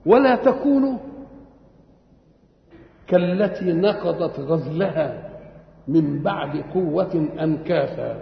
ولا تكونوا كالتي نقضت غزلها من بعد قوة أنكاثا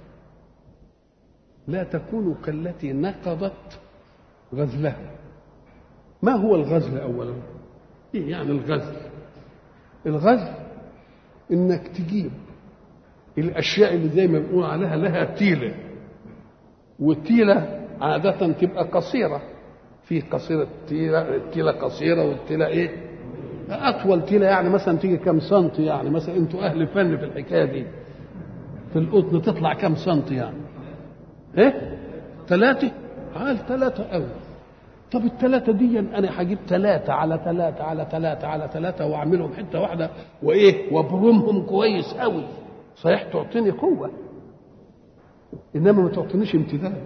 لا تكونوا كالتي نقضت غزلها ما هو الغزل أولا إيه يعني الغزل الغزل إنك تجيب الأشياء اللي زي ما بنقول عليها لها تيلة والتيلة عادة تبقى قصيرة في قصيرة تيلة التيلة قصيرة والتيلة إيه أطول تيلة يعني مثلا تيجي كم سنتي يعني مثلا أنتوا أهل فن في الحكاية دي في القطن تطلع كم سنتي يعني إيه ثلاثة عال ثلاثة أوي طب الثلاثة دي أنا هجيب ثلاثة على ثلاثة على ثلاثة على ثلاثة وأعملهم حتة واحدة وإيه وأبرمهم كويس أوي صحيح تعطيني قوة إنما ما تعطينيش امتداد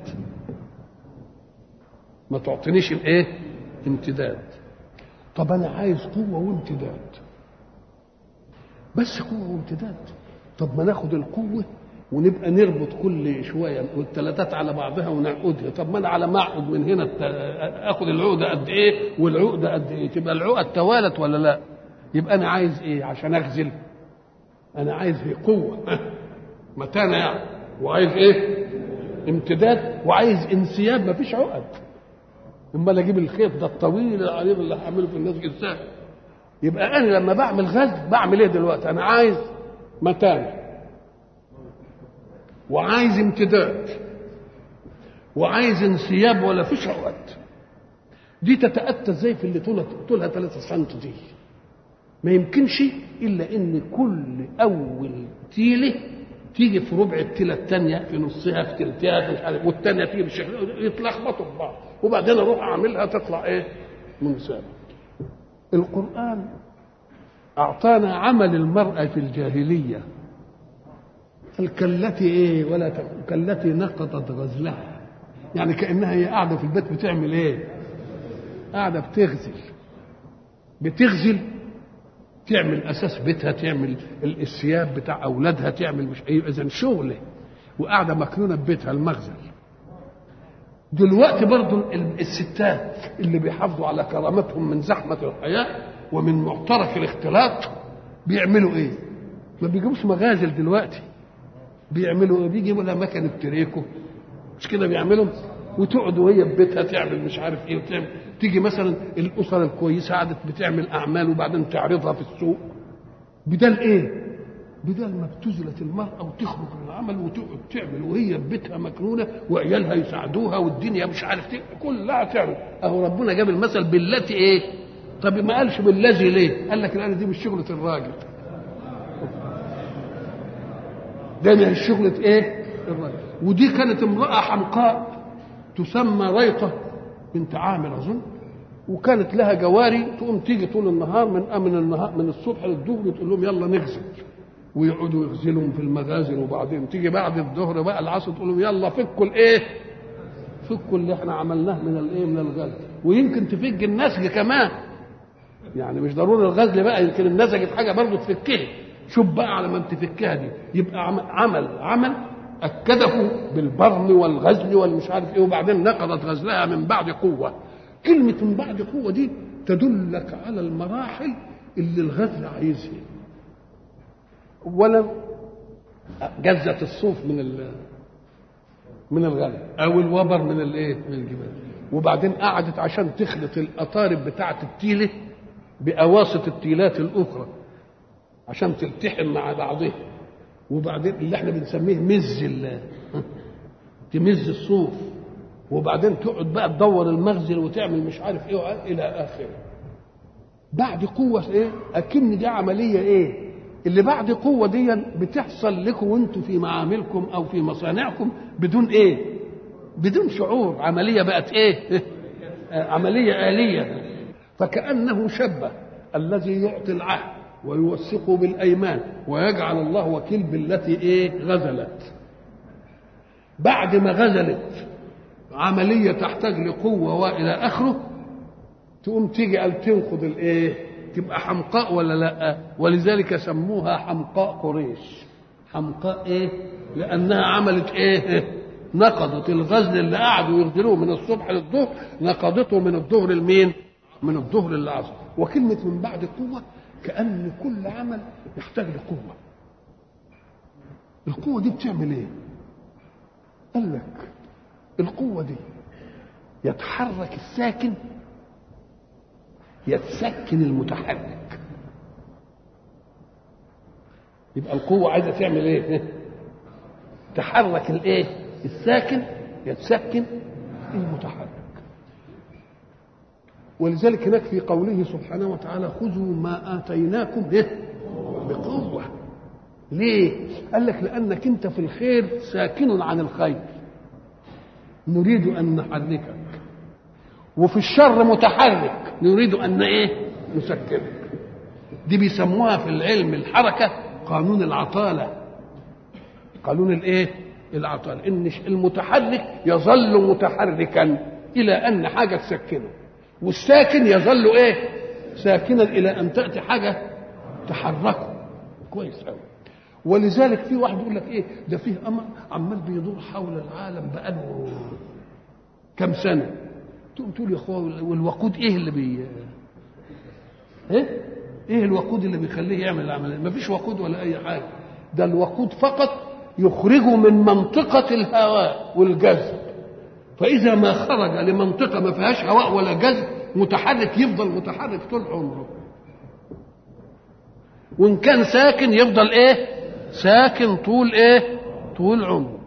ما تعطينيش الإيه؟ امتداد طب أنا عايز قوة وامتداد بس قوة وامتداد طب ما ناخد القوة ونبقى نربط كل شويه والثلاثات على بعضها ونعقدها طب ما انا على ما اعقد من هنا اخد العقده قد ايه والعقده قد ايه تبقى العقد توالت ولا لا يبقى انا عايز ايه عشان اغزل انا عايز ايه قوه متانه يعني وعايز ايه امتداد وعايز انسياب ما فيش عقد امال اجيب الخيط ده الطويل العريض اللي هعمله في الناس ازاي يبقى انا لما بعمل غزل بعمل ايه دلوقتي انا عايز متانه وعايز امتداد وعايز انسياب ولا فيش عقد دي تتأتى ازاي في اللي طولها طولها 3 سم دي ما يمكنش الا ان كل اول تيله تيجي في ربع التيله الثانيه في نصها في تلتها مش عارف والثانيه تيجي بالشكل يتلخبطوا في بعض وبعدين اروح اعملها تطلع ايه منسابه القران اعطانا عمل المراه في الجاهليه كالتي ايه ولا كالتي نقضت غزلها يعني كانها هي قاعده في البيت بتعمل ايه قاعده بتغزل بتغزل تعمل اساس بيتها تعمل الثياب بتاع اولادها تعمل مش ايه اذا شغله وقاعده مكنونه ببيتها المغزل دلوقتي برضو الستات اللي بيحافظوا على كرامتهم من زحمه الحياه ومن معترك الاختلاط بيعملوا ايه ما بيجيبوش مغازل دلوقتي بيعملوا ايه بيجيبوا لها مكنه تريكو مش كده بيعملوا وتقعد وهي في بيتها تعمل مش عارف ايه وتعمل تيجي مثلا الاسر الكويسه قعدت بتعمل اعمال وبعدين تعرضها في السوق بدل ايه بدل ما ابتذلت المرأة وتخرج من العمل وتقعد تعمل وهي في بيتها مكنونة وعيالها يساعدوها والدنيا مش عارف ايه كلها تعمل اهو ربنا جاب المثل بالتي ايه طب ما قالش بالذي ليه قال لك الآن دي مش شغلة الراجل ده من شغلة ايه الراجل ودي كانت امرأة حمقاء تسمى ريطة بنت عامر أظن وكانت لها جواري تقوم تيجي طول النهار من من النهار من الصبح للظهر تقول لهم يلا نغزل ويقعدوا يغزلهم في المغازل وبعدين تيجي بعد الظهر بقى العصر تقول لهم يلا فكوا الايه فكوا اللي احنا عملناه من الايه من الغزل ويمكن تفك النسج كمان يعني مش ضروري الغزل بقى يمكن النسج حاجه برضه تفكها شوف بقى على ما تفكها دي يبقى عمل عمل اكده بالبرم والغزل والمش عارف ايه وبعدين نقضت غزلها من بعد قوه كلمه من بعد قوه دي تدلك على المراحل اللي الغزل عايزها اولا جزة الصوف من من الغنم او الوبر من الايه من الجبال وبعدين قعدت عشان تخلط القطارب بتاعه التيله باواسط التيلات الاخرى عشان تلتحم مع بعضها وبعدين اللي احنا بنسميه مز تمز الصوف وبعدين تقعد بقى تدور المغزل وتعمل مش عارف ايه الى اخره بعد قوه ايه اكن دي عمليه ايه اللي بعد قوه دي بتحصل لكم وانتم في معاملكم او في مصانعكم بدون ايه بدون شعور عمليه بقت ايه عمليه آلية فكأنه شبه الذي يعطي العهد ويوثقه بالايمان ويجعل الله وكيل بالتي ايه غزلت بعد ما غزلت عمليه تحتاج لقوه والى اخره تقوم تيجي قال تنقض الايه تبقى حمقاء ولا لا ولذلك سموها حمقاء قريش حمقاء ايه لانها عملت ايه نقضت الغزل اللي قعدوا يغزلوه من الصبح للظهر نقضته من الظهر لمين من الظهر للعصر وكلمة من بعد قوة كأن كل عمل يحتاج لقوة القوة دي بتعمل ايه قال لك القوة دي يتحرك الساكن يتسكن المتحرك يبقى القوة عايزة تعمل ايه تحرك الايه الساكن يتسكن المتحرك ولذلك هناك في قوله سبحانه وتعالى خذوا ما آتيناكم به بقوة ليه؟ قال لك لأنك أنت في الخير ساكن عن الخير نريد أن نحركك وفي الشر متحرك نريد أن إيه؟ نسكنك دي بيسموها في العلم الحركة قانون العطالة قانون الإيه؟ العطالة إن المتحرك يظل متحركا إلى أن حاجة تسكنه والساكن يظل ايه ساكنا الى ان تاتي حاجه تحركه كويس قوي ولذلك في واحد يقول لك ايه ده فيه قمر عمال بيدور حول العالم بقاله كم سنه تقوم تقول يا اخويا والوقود ايه اللي بي ايه ايه الوقود اللي بيخليه يعمل العمليه ما فيش وقود ولا اي حاجه ده الوقود فقط يخرجه من منطقه الهواء والجذب فإذا ما خرج لمنطقة ما فيهاش هواء ولا جذب متحرك يفضل متحرك طول عمره وإن كان ساكن يفضل إيه؟ ساكن طول إيه؟ طول عمره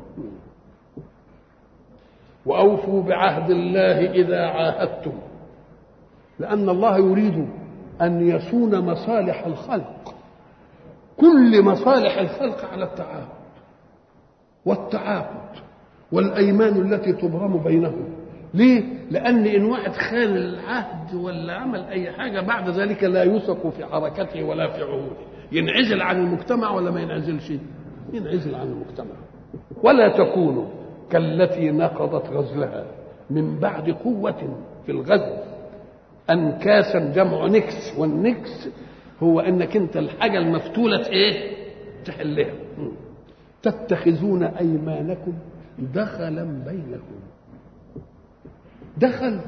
وأوفوا بعهد الله إذا عاهدتم لأن الله يريد أن يصون مصالح الخلق كل مصالح الخلق على التعاهد والتعاقد والايمان التي تبرم بينهم ليه لان ان واحد خان العهد ولا عمل اي حاجه بعد ذلك لا يوثق في حركته ولا في عهوده ينعزل عن المجتمع ولا ما ينعزلش ينعزل عن المجتمع ولا تكونوا كالتي نقضت غزلها من بعد قوة في الغزل أنكاسا جمع نكس والنكس هو أنك أنت الحاجة المفتولة إيه تحلها تتخذون أيمانكم دخلا بينكم دخل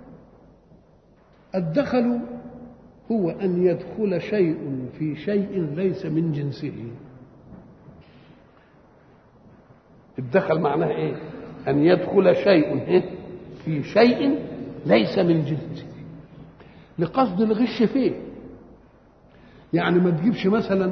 الدخل هو ان يدخل شيء في شيء ليس من جنسه الدخل معناه ايه ان يدخل شيء في شيء ليس من جنسه لقصد الغش فيه يعني ما تجيبش مثلا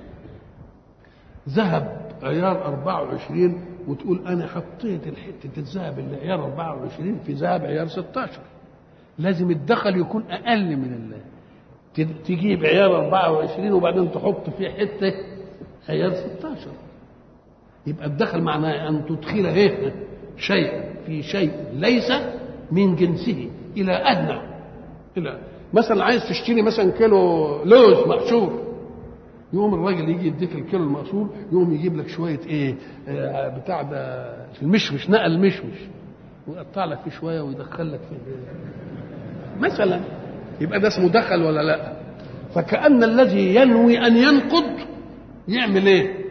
ذهب عيار 24 وتقول انا حطيت الحته الذهب اللي عيار 24 في ذهب عيار 16 لازم الدخل يكون اقل من الله تجيب عيار 24 وبعدين تحط فيه حته عيار 16 يبقى الدخل معناه ان تدخل ايه شيء في شيء ليس من جنسه الى ادنى الى مثلا عايز تشتري مثلا كيلو لوز مقشور يقوم الراجل يجي يديك الكيلو المقصور يقوم يجيب لك شويه ايه آه بتاع ده في المشمش نقل المشمش ويقطع لك فيه شويه ويدخل لك فيه مثلا يبقى ده اسمه دخل ولا لا فكأن الذي ينوي أن ينقض يعمل إيه؟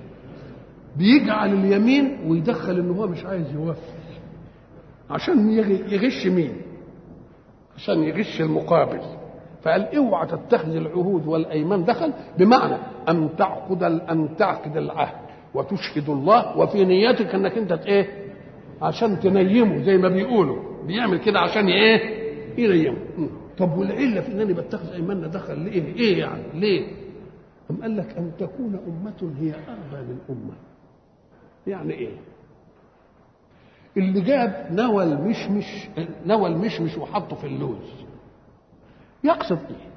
بيجعل اليمين ويدخل إن هو مش عايز يوفي عشان يغش مين؟ عشان يغش المقابل فقال اوعى تتخذ العهود والايمان دخل بمعنى ان تعقد ان تعقد العهد وتشهد الله وفي نيتك انك انت ايه عشان تنيمه زي ما بيقولوا بيعمل كده عشان ايه ينيمه طب والعله في انني بتخذ ايماننا دخل ليه ايه يعني ليه أم قال لك ان تكون امه هي اربى من امه يعني ايه اللي جاب نوى المشمش نوى المشمش وحطه في اللوز يقصد ايه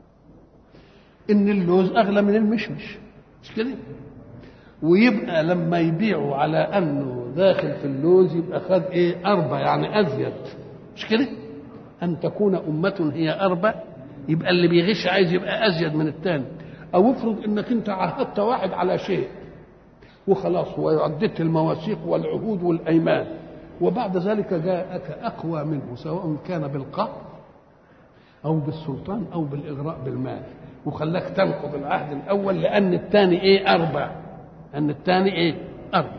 ان اللوز اغلى من المشمش مش كده ويبقى لما يبيعوا على انه داخل في اللوز يبقى خد ايه اربى يعني ازيد مش كده ان تكون امه هي اربى يبقى اللي بيغش عايز يبقى ازيد من الثاني او افرض انك انت عاهدت واحد على شيء وخلاص وعددت المواثيق والعهود والايمان وبعد ذلك جاءك اقوى منه سواء كان بالقهر او بالسلطان او بالاغراء بالمال وخلاك تنقض العهد الاول لان الثاني ايه اربع ان الثاني ايه اربع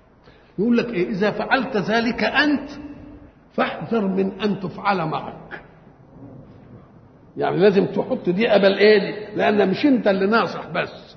يقول لك ايه اذا فعلت ذلك انت فاحذر من ان تفعل معك يعني لازم تحط دي قبل ايه دي لان مش انت اللي ناصح بس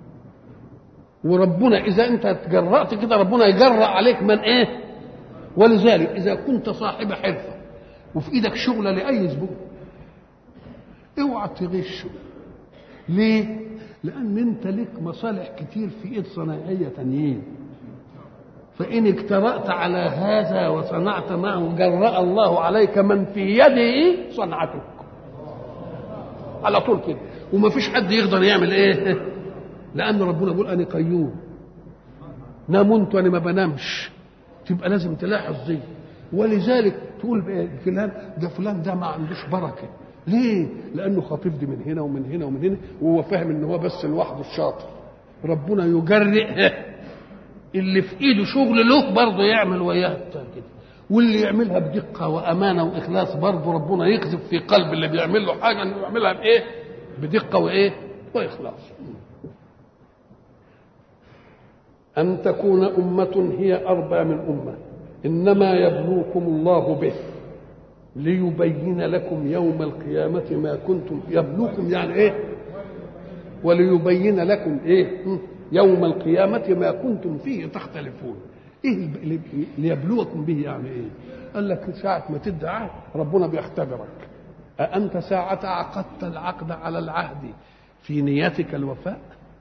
وربنا اذا انت تجرأت كده ربنا يجرأ عليك من ايه ولذلك اذا كنت صاحب حرفه وفي ايدك شغله لاي زبون اوعى تغشه ليه لان انت لك مصالح كتير في ايد صناعيه تانيين فان اجترأت على هذا وصنعت معه جرأ الله عليك من في يده صنعتك على طول كده وما فيش حد يقدر يعمل ايه لان ربنا بيقول انا قيوم نام انت وانا ما بنامش تبقى لازم تلاحظ دي ولذلك تقول فلان ده فلان ده ما عندوش بركه ليه؟ لانه خطيب دي من هنا ومن هنا ومن هنا وهو فاهم ان هو بس لوحده الشاطر ربنا يجرئ اللي في ايده شغل له برضه يعمل وياه كده واللي يعملها بدقه وامانه واخلاص برضه ربنا يقذف في قلب اللي بيعمل له حاجه انه يعملها بايه؟ بدقه وايه؟ واخلاص. ان تكون امه هي اربى من امه انما يبلوكم الله به ليبين لكم يوم القيامة ما كنتم يبلوكم يعني ايه وليبين لكم ايه يوم القيامة ما كنتم فيه تختلفون ايه ليبلوكم به يعني ايه قال لك ساعة ما تدعى ربنا بيختبرك أأنت ساعة عقدت العقد على العهد في نيتك الوفاء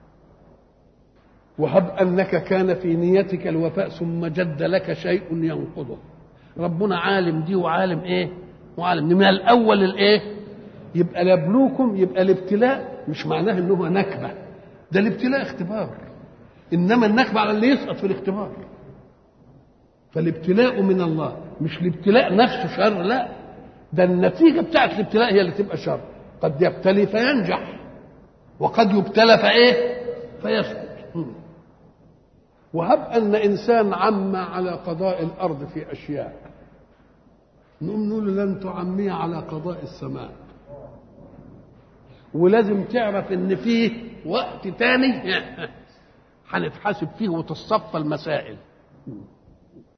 وهب أنك كان في نيتك الوفاء ثم جد لك شيء ينقضه ربنا عالم دي وعالم ايه وعالم من الاول الايه يبقى يبلوكم يبقى الابتلاء مش معناه ان هو نكبه ده الابتلاء اختبار انما النكبه على اللي يسقط في الاختبار فالابتلاء من الله مش الابتلاء نفسه شر لا ده النتيجه بتاعت الابتلاء هي اللي تبقى شر قد يبتلي فينجح وقد يبتلى فايه فيسقط وهب ان انسان عم على قضاء الارض في اشياء نقوم نقول له لن تعميه على قضاء السماء ولازم تعرف ان فيه وقت تاني هنتحاسب فيه وتصفى المسائل